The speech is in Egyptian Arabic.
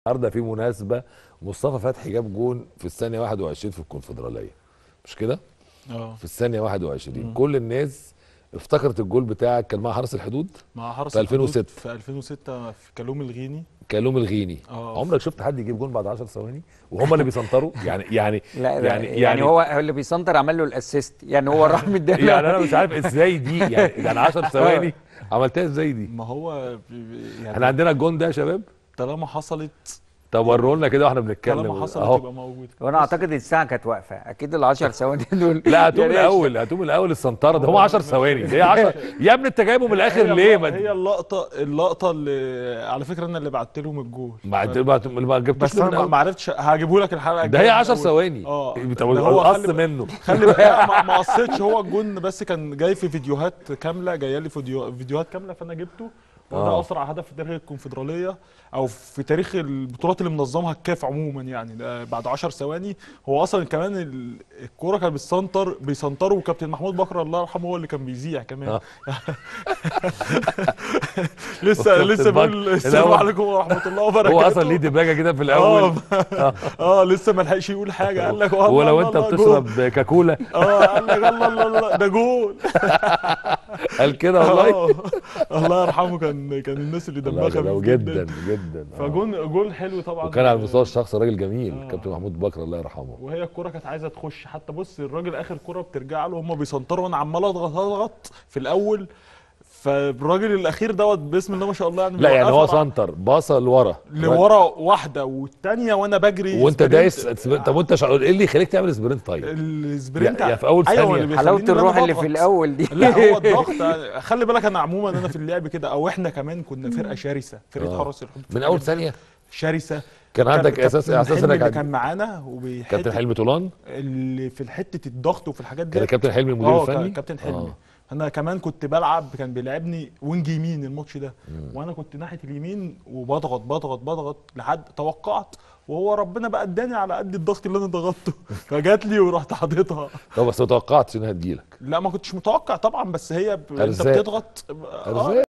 النهارده في مناسبه مصطفى فتحي جاب جون في الثانيه 21 في الكونفدراليه مش كده اه في الثانيه 21 كل الناس افتكرت الجول بتاعك كان مع حرس الحدود مع حرس في الحدود 2006. في 2006 في كالوم الغيني كالوم الغيني اه. عمرك شفت حد يجيب جون بعد 10 ثواني وهم اللي بيسنطروا يعني يعني لا يعني يعني, يعني هو هو اللي بيسنتر عمل له الاسيست يعني هو راح مديله يعني انا مش عارف ازاي دي يعني يعني 10 ثواني عملتها ازاي دي ما هو بي- بي- احنا يعني عندنا الجون ده يا شباب طالما حصلت طب وروا لنا كده واحنا بنتكلم طالما حصلت اهو يبقى موجود وانا اعتقد الساعه كانت واقفه اكيد ال 10 ثواني دول لا هاتوه من يعني الاول هاتوه من الاول السنطره ده هم 10 ثواني ده هي 10 يا ابني انت جايبه من الاخر هي ليه الل- ما هي اللقطه اللقطه اللي على فكره انا اللي بعت لهم الجول ما ما ما جبتوش بس من انا ما- الأول. ما عرفتش هجيبه لك الحلقه ده هي الجاية 10 من الأول. ثواني اه طب ده هو قص خلي- منه خلي بالك لا، ما ما قصيتش هو الجون بس كان جاي في فيديوهات كامله جايه لي فيديو فيديوهات كامله فانا جبته وده آه. اسرع هدف في تاريخ الكونفدراليه او في تاريخ البطولات اللي منظمها الكاف عموما يعني ده بعد 10 ثواني هو اصلا كمان ال- الكوره كانت بتسنطر بيسنطروا وكابتن محمود بكر الله يرحمه هو اللي كان بيذيع كمان آه. لسه وكابتن لسه بكر. بقول السلام الأول- عليكم ورحمه الله وبركاته هو اصلا ليه دباجه كده في الاول اه اه لسه ما لحقش يقول حاجه قال لك والله ولو الله انت الله بتشرب جول. كاكولا اه قال لك الله الله الله ده جول قال كده والله آه. الله يرحمه كان كان الناس اللي دمها والله خفيف جدا جدا آه. فجون جول حلو طبعا وكان على المستوى الشخصي راجل جميل آه. كابتن محمود بكر الله يرحمه وهي الكرة كانت عايزه تخش حتى بص الراجل اخر كرة بترجع له هم بيسنطروا وانا عمال اضغط اضغط في الاول فالراجل الاخير دوت بسم الله ما شاء الله يعني لا يعني هو بيوقفها سنتر باصه لورا لورا واحده والثانيه وانا بجري وانت سبرنت. دايس طب وانت شع- ايه اللي يخليك تعمل سبرنت طيب السبرنت يا- يا في أول أيوة ثانية. اللي حلاوه بيخليني إن أنا الروح اللي في بضغط. الاول دي لا هو الضغط خلي بالك انا عموما انا في اللعب كده او احنا كمان كنا فرقه شرسه فرقه آه. حرس الحدود من اول ثانيه شرسه كان عندك اساس كابتن احساس حلمي انك اللي عند- كان معانا وبيحط كابتن حلمي طولان اللي في حته الضغط وفي الحاجات دي كان كابتن حلمي المدير اه الفني كابتن حلمي آه. انا كمان كنت بلعب كان بيلعبني وينج يمين الماتش ده وانا كنت ناحيه اليمين وبضغط بضغط بضغط لحد توقعت وهو ربنا بقى اداني على قد الضغط اللي انا ضغطته فجات لي ورحت حاططها طب بس ما توقعتش انها تجيلك لا ما كنتش متوقع طبعا بس هي ب... انت أرزاق. بتضغط أرزاق.